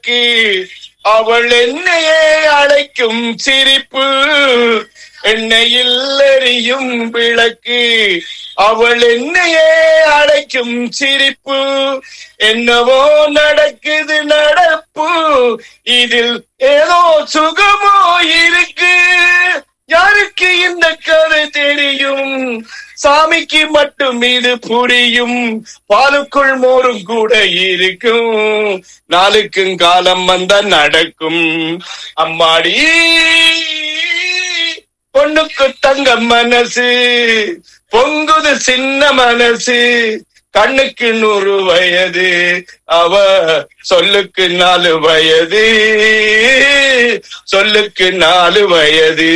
நடக்கு அவள் என்னையே அழைக்கும் சிரிப்பு எண்ணெயில் எரியும் விளக்கு அவள் என்னையே அழைக்கும் சிரிப்பு என்னவோ நடக்குது நடப்பு இதில் ஏதோ சுகமோ இருக்கு யாருக்கு இந்த கதை தெரியும் சாமிக்கு மட்டும் இது புரியும் பாலுக்குள் மோரும் கூட இருக்கும் நாளுக்கும் காலம் வந்தா நடக்கும் அம்மாடி பொண்ணுக்கு தங்க மனசு பொங்குது சின்ன மனசு கண்ணுக்கு நூறு வயது அவ சொல்லுக்கு நாலு வயது சொல்லுக்கு நாலு வயது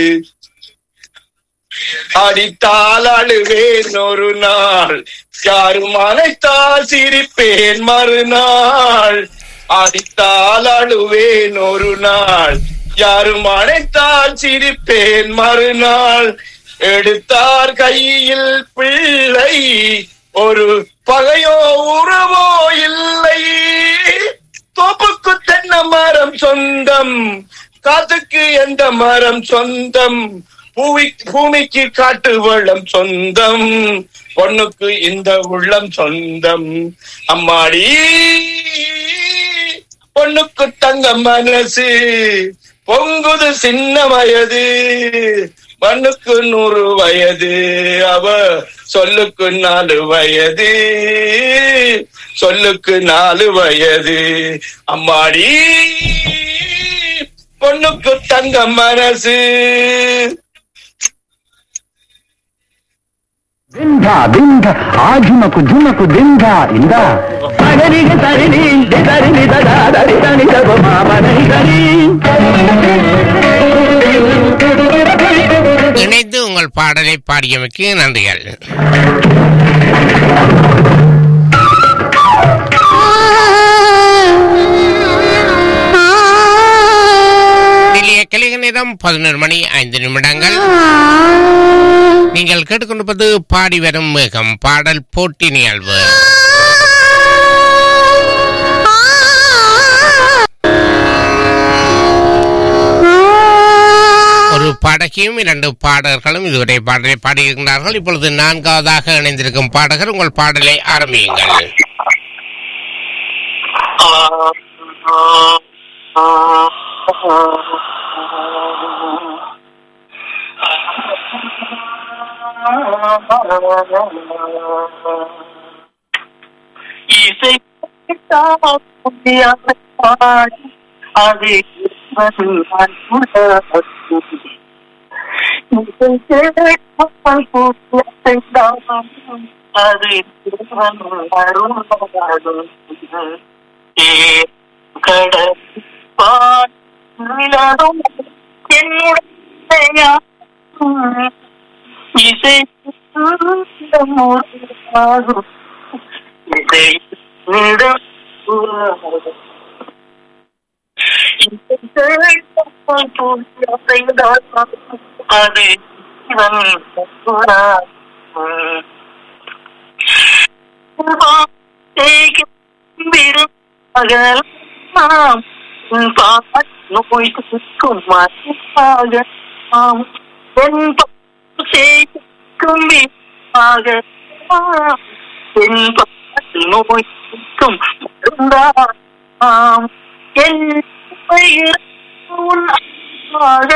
அடித்தால் அழுவேன் ஒரு நாள் யாரும் அனைத்தால் சிரிப்பேன் மறுநாள் அடித்தால் அழுவேன் ஒரு நாள் யாரும் அனைத்தால் சிரிப்பேன் மறுநாள் எடுத்தார் கையில் பிள்ளை ஒரு பகையோ உறவோ இல்லை தோப்புக்கு தென்னை மரம் சொந்தம் காத்துக்கு எந்த மரம் சொந்தம் பூவி பூமிக்கு காட்டு வெள்ளம் சொந்தம் பொண்ணுக்கு இந்த உள்ளம் சொந்தம் அம்மாடி பொண்ணுக்கு தங்க மனசு பொங்குது சின்ன வயது மண்ணுக்கு நூறு வயது அவ சொல்லுக்கு நாலு வயது சொல்லுக்கு நாலு வயது அம்மாடி பொண்ணுக்கு தங்க மனசு దింధ దింధ ఆజుమకు జుమకు దింధ ఇందా సగరిగ సరిని సరిని దరి దని మామనై సరి இணைந்து உங்கள் பாடலை பாடியமைக்கு நன்றிகள் நிலைய கிளிக நேரம் பதினொரு மணி ஐந்து நிமிடங்கள் நீங்கள் கேட்டுக்கொண்டிருப்பது பாடி வரும் மேகம் பாடல் போட்டி நிகழ்வு ஒரு பாடகியும் இரண்டு பாடகர்களும் இதுவரை பாடலை பாடியிருக்கிறார்கள் இப்பொழுது நான்காவதாக இணைந்திருக்கும் பாடகர் உங்கள் பாடலை ஆரம்பியுங்கள் இசை அதை அது கடல் பாடும் என்னுடைய இசை இசை அது நோய்க்கும் நோய்க்கும் மருந்தாம் என் பெயர் உன் அன்பாக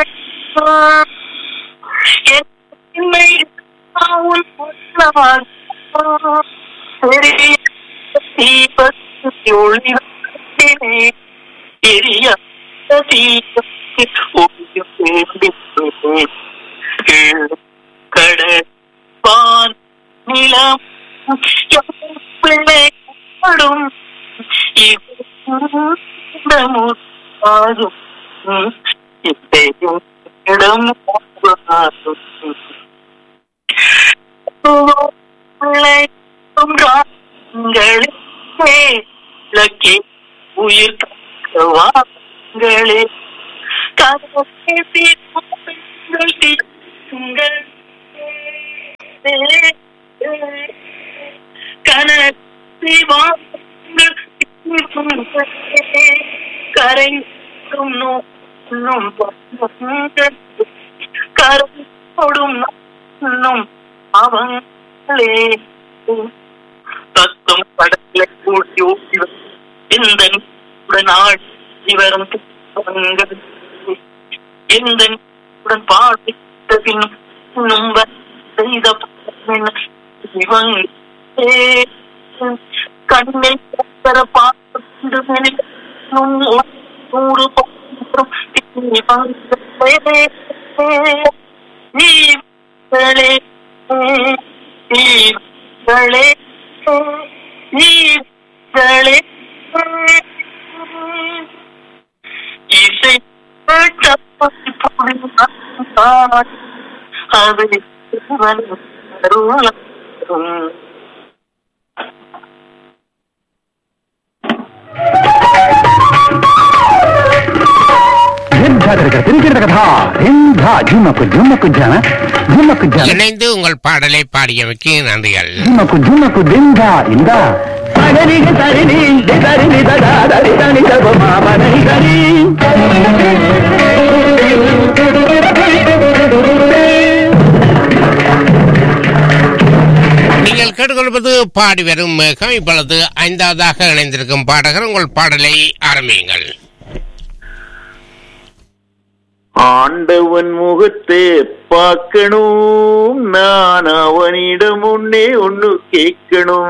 என்னை உன் பொன்னாக பெரிய தீபத்தில் ஒளிவினே பெரிய தீபத்தில் ஒளி சேர்ந்தேன் கடல் வான் நிலம் பிள்ளை படும் ஆகும் இடம் பிள்ளைங்களே லக்கி உயிர் வாங்களே கனசி வாங்கள் கரைக்கும் நோக்கும் கரும் நும் அவங்களே தத்தும் படங்களை கூட்டி ஊட்டி எந்த நாள் இவரும் புத்தகங்கள் எந்த உடன் பாடித்த பின் இன்னும் வ- செய்த பாவம் இவங்களே கண்ணில் கத்தர பார்த்து நினைக்கும் நூறு பாத்திரம் இவங்களே நீங்களே நீங்களே நீங்களே இசை அதை அருளும் ಯುದ್ಧ ತಿರುಗಿದ ಕಥಾ ಹಿಂಧ ಝುಮಕು ಝುಮಕು ಜನ ಝುಮಕು ಜನ இணைந்து உங்கள் பாடலை பாடியமைக்கு நன்றிகள் ಝುಮಕು ಝುಮಕು ದಿಂದ ಇಂದ ಸಗರಿಗೆ ಸರಿನಿ ಸರಿನಿ ದರಿ ದನಿ ದಬ ಮಾಮನಿ ಸರಿ நீங்கள் கேட்டுக்கொள்வது பாடி வரும் மேகம் இப்பொழுது ஐந்தாவதாக இணைந்திருக்கும் பாடகர் உங்கள் பாடலை ஆரம்பியுங்கள் ஆண்டவன் முகத்தை பார்க்கணும் நான் அவனிடம் முன்னே ஒண்ணு கேட்கணும்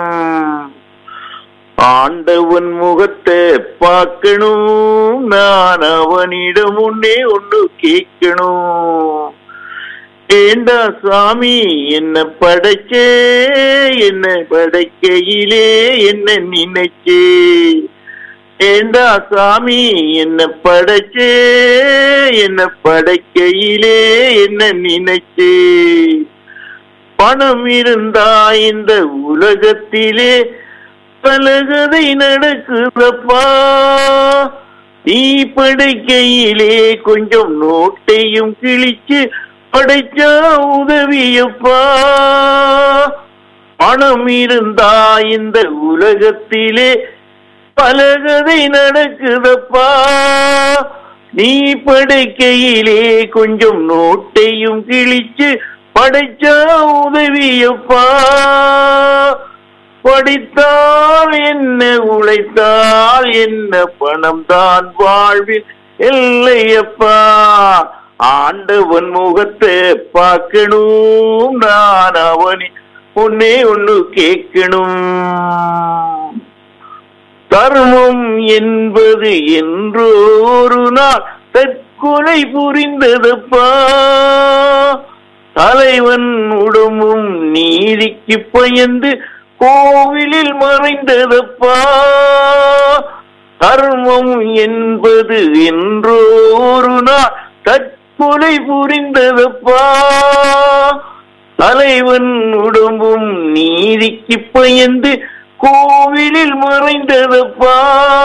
ஆண்டவன் முகத்தை பார்க்கணும் நான் அவனிடம் முன்னே ஒண்ணு கேட்கணும் ஏண்டா சாமி என்ன படைச்சே என்ன படைக்கையிலே என்ன நினைச்சே ஏண்டா சாமி என்ன படைச்சே என்ன படைக்கையிலே என்ன நினைச்சே பணம் இருந்தா இந்த உலகத்திலே பலகதை நடக்குதப்பா நீ படைக்கையிலே கொஞ்சம் நோட்டையும் கிழிச்சு படைச்சா உதவியப்பா பணம் இருந்தா இந்த உலகத்திலே பலகதை நடக்குதப்பா நீ படைக்கையிலே கொஞ்சம் நோட்டையும் கிழிச்சு படைச்சா உதவியப்பா படித்தால் என்ன உழைத்தால் என்ன பணம் தான் வாழ்வில் இல்லையப்பா ஆண்டவன் முகத்தை பார்க்கணும் நான் அவனி உன்னே ஒண்ணு கேட்கணும் தர்மம் என்பது என்றோ ஒரு நாள் தற்கொலை புரிந்ததப்பா தலைவன் உடம்பும் நீதிக்கு பயந்து கோவிலில் மறைந்ததப்பா தர்மம் என்பது என்றோ ஒரு நாள் தற்கொலை புரிந்ததப்பா தலைவன் உடம்பும் நீதிக்கு பயந்து கோவிலில் மறைந்ததப்பா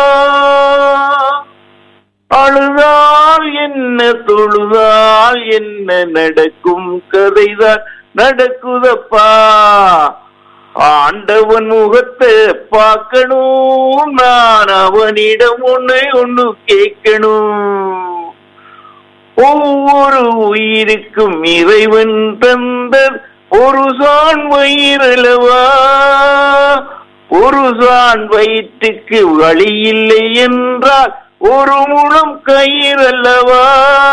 அழுதால் என்ன தொழுதால் என்ன நடக்கும் கதைதான் நடக்குதப்பா ஆண்டவன் முகத்தை பார்க்கணும் நான் அவனிடம் ஒண்ணு ஒண்ணு கேட்கணும் ஒவ்வொரு உயிருக்கும் இறைவன் தந்த ஒரு சான் வயிறலவா ஒரு சான் வயிற்றுக்கு வழி இல்லை என்றால் ஒரு முழம் கயிறல்லவா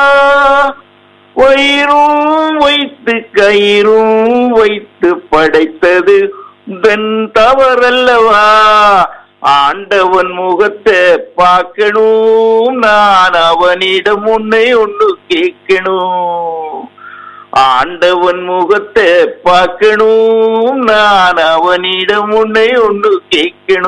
வயிறும் வைத்து கயிறும் வைத்து படைத்தது தன் தவறல்லவா ஆண்டவன் முகத்தை பார்க்கணும் நான் அவனிடம் உன்னை ஒண்ணு கேட்கணும் ஆண்டவன் முகத்தை பார்க்கணும் நான் அவனிடம் உன்னை ஒண்ணு கேட்கணும்